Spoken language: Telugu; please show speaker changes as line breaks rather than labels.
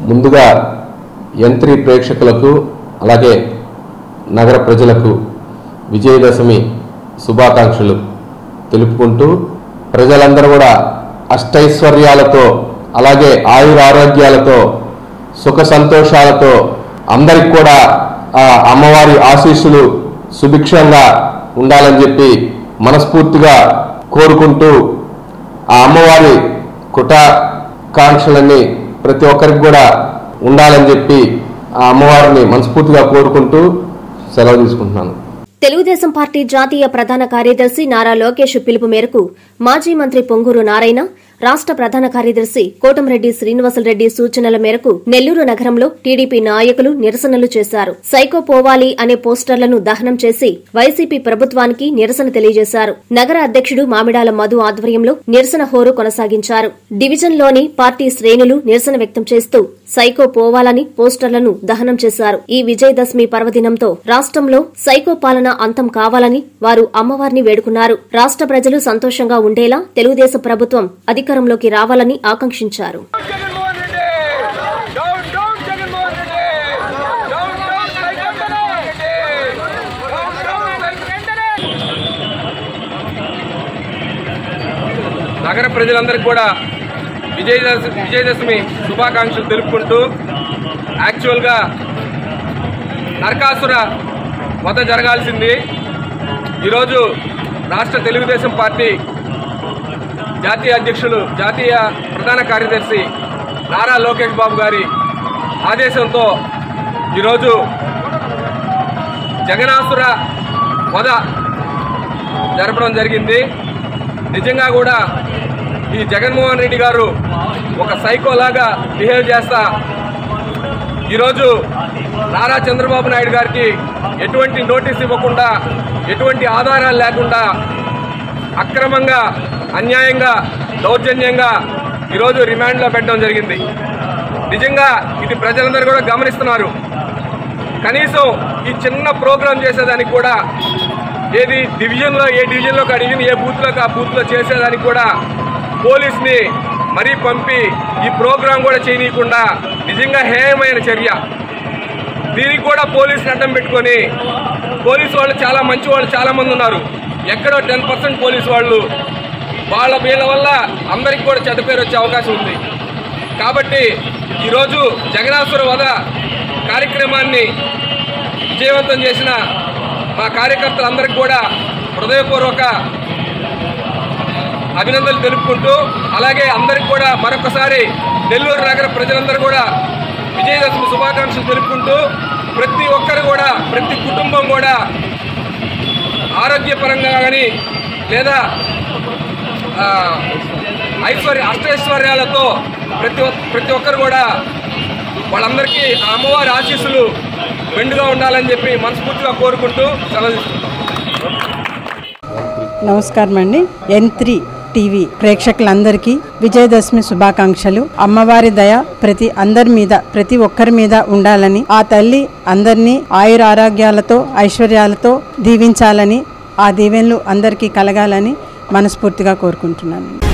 ముందుగా యంత్రి ప్రేక్షకులకు అలాగే నగర ప్రజలకు విజయదశమి శుభాకాంక్షలు తెలుపుకుంటూ ప్రజలందరూ కూడా అష్టైశ్వర్యాలతో అలాగే ఆయుర ఆరోగ్యాలతో సుఖ సంతోషాలతో అందరికి కూడా ఆ అమ్మవారి ఆశీస్సులు సుభిక్షంగా ఉండాలని చెప్పి మనస్ఫూర్తిగా కోరుకుంటూ ఆ అమ్మవారి కుటాకాంక్షలన్నీ ప్రతి ఒక్కరికి కూడా ఉండాలని చెప్పి ఆ అమ్మవారిని మనస్ఫూర్తిగా కోరుకుంటూ సెలవు తీసుకుంటున్నాను
తెలుగుదేశం పార్టీ జాతీయ ప్రధాన కార్యదర్శి నారా లోకేష్ పిలుపు మేరకు మాజీ మంత్రి పొంగూరు నారాయణ రాష్ట ప్రధాన కార్యదర్శి కోటంరెడ్డి శ్రీనివాసరెడ్డి సూచనల మేరకు నెల్లూరు నగరంలో టీడీపీ నాయకులు నిరసనలు చేశారు సైకో పోవాలి అనే పోస్టర్లను దహనం చేసి వైసీపీ ప్రభుత్వానికి నిరసన తెలియజేశారు నగర అధ్యక్షుడు మామిడాల మధు ఆధ్వర్యంలో నిరసన హోరు కొనసాగించారు డివిజన్లోని పార్టీ శ్రేణులు నిరసన వ్యక్తం చేస్తూ సైకో పోవాలని పోస్టర్లను దహనం చేశారు ఈ విజయదశమి పర్వదినంతో రాష్ట్రంలో సైకో పాలన అంతం కావాలని వారు అమ్మవారిని వేడుకున్నారు రాష్ట్ర ప్రజలు సంతోషంగా ఉండేలా తెలుగుదేశం ప్రభుత్వం అధికారంలోకి రావాలని ఆకాంక్షించారు
Jaganmohan Reddy down down Jaganmohan Reddy down down Jaganmohan Reddy down down వెంటనే నగర ప్రజలందరికీ కూడా విజయదశమి విజయదశమి శుభాకాంక్షలు తెలుపుకుంటూ యాక్చువల్గా నరకాసుర వధ జరగాల్సింది ఈరోజు రాష్ట్ర తెలుగుదేశం పార్టీ జాతీయ అధ్యక్షులు జాతీయ ప్రధాన కార్యదర్శి నారా లోకేష్ బాబు గారి ఆదేశంతో ఈరోజు జగనాసుర వధ జరపడం జరిగింది నిజంగా కూడా ఈ జగన్మోహన్ రెడ్డి గారు ఒక సైకోలాగా బిహేవ్ చేస్తా ఈరోజు నారా చంద్రబాబు నాయుడు గారికి ఎటువంటి నోటీస్ ఇవ్వకుండా ఎటువంటి ఆధారాలు లేకుండా అక్రమంగా అన్యాయంగా దౌర్జన్యంగా ఈరోజు రిమాండ్లో పెట్టడం జరిగింది నిజంగా ఇది ప్రజలందరూ కూడా గమనిస్తున్నారు కనీసం ఈ చిన్న ప్రోగ్రాం చేసేదానికి కూడా ఏది డివిజన్లో ఏ డివిజన్లో ఒక డివిజన్ ఏ బూత్లోకి ఆ బూత్లో చేసేదానికి కూడా పోలీస్ని మరీ పంపి ఈ ప్రోగ్రాం కూడా చేయనీయకుండా నిజంగా హేయమైన చర్య దీనికి కూడా పోలీసులు అడ్డం పెట్టుకొని పోలీసు వాళ్ళు చాలా మంచి వాళ్ళు చాలా మంది ఉన్నారు ఎక్కడో టెన్ పర్సెంట్ పోలీసు వాళ్ళు వాళ్ళ వీళ్ళ వల్ల అందరికి కూడా చెడ్డ పేరు వచ్చే అవకాశం ఉంది కాబట్టి ఈరోజు జగనాసుర వధ కార్యక్రమాన్ని విజయవంతం చేసిన మా కార్యకర్తలందరికీ కూడా హృదయపూర్వక అభినందనలు తెలుపుకుంటూ అలాగే అందరికి కూడా మరొకసారి నెల్లూరు నగర ప్రజలందరూ కూడా విజయదశమి శుభాకాంక్షలు తెలుపుకుంటూ ప్రతి ఒక్కరు కూడా ప్రతి కుటుంబం కూడా ఆరోగ్యపరంగా కానీ లేదా ఆ, ఐశ్వర్య అష్టైశ్వర్యాలతో ప్రతి ఒక్- ప్రతి ఒక్కరు కూడా వాళ్ళందరికీ ఆ అమ్మవారి ఆశీస్సులు మెండుగా ఉండాలని చెప్పి మనస్ఫూర్తిగా కోరుకుంటూ సెలవు తీసుకుంటాం
నమస్కారం అండి ఎన్ త్రీ టీవీ ప్రేక్షకులందరికీ విజయదశమి శుభాకాంక్షలు అమ్మవారి దయ ప్రతి అందరి మీద ప్రతి ఒక్కరి మీద ఉండాలని ఆ తల్లి అందరినీ ఆయుర ఆరోగ్యాలతో ఐశ్వర్యాలతో దీవించాలని ఆ దీవెనలు అందరికీ కలగాలని మనస్ఫూర్తిగా కోరుకుంటున్నాను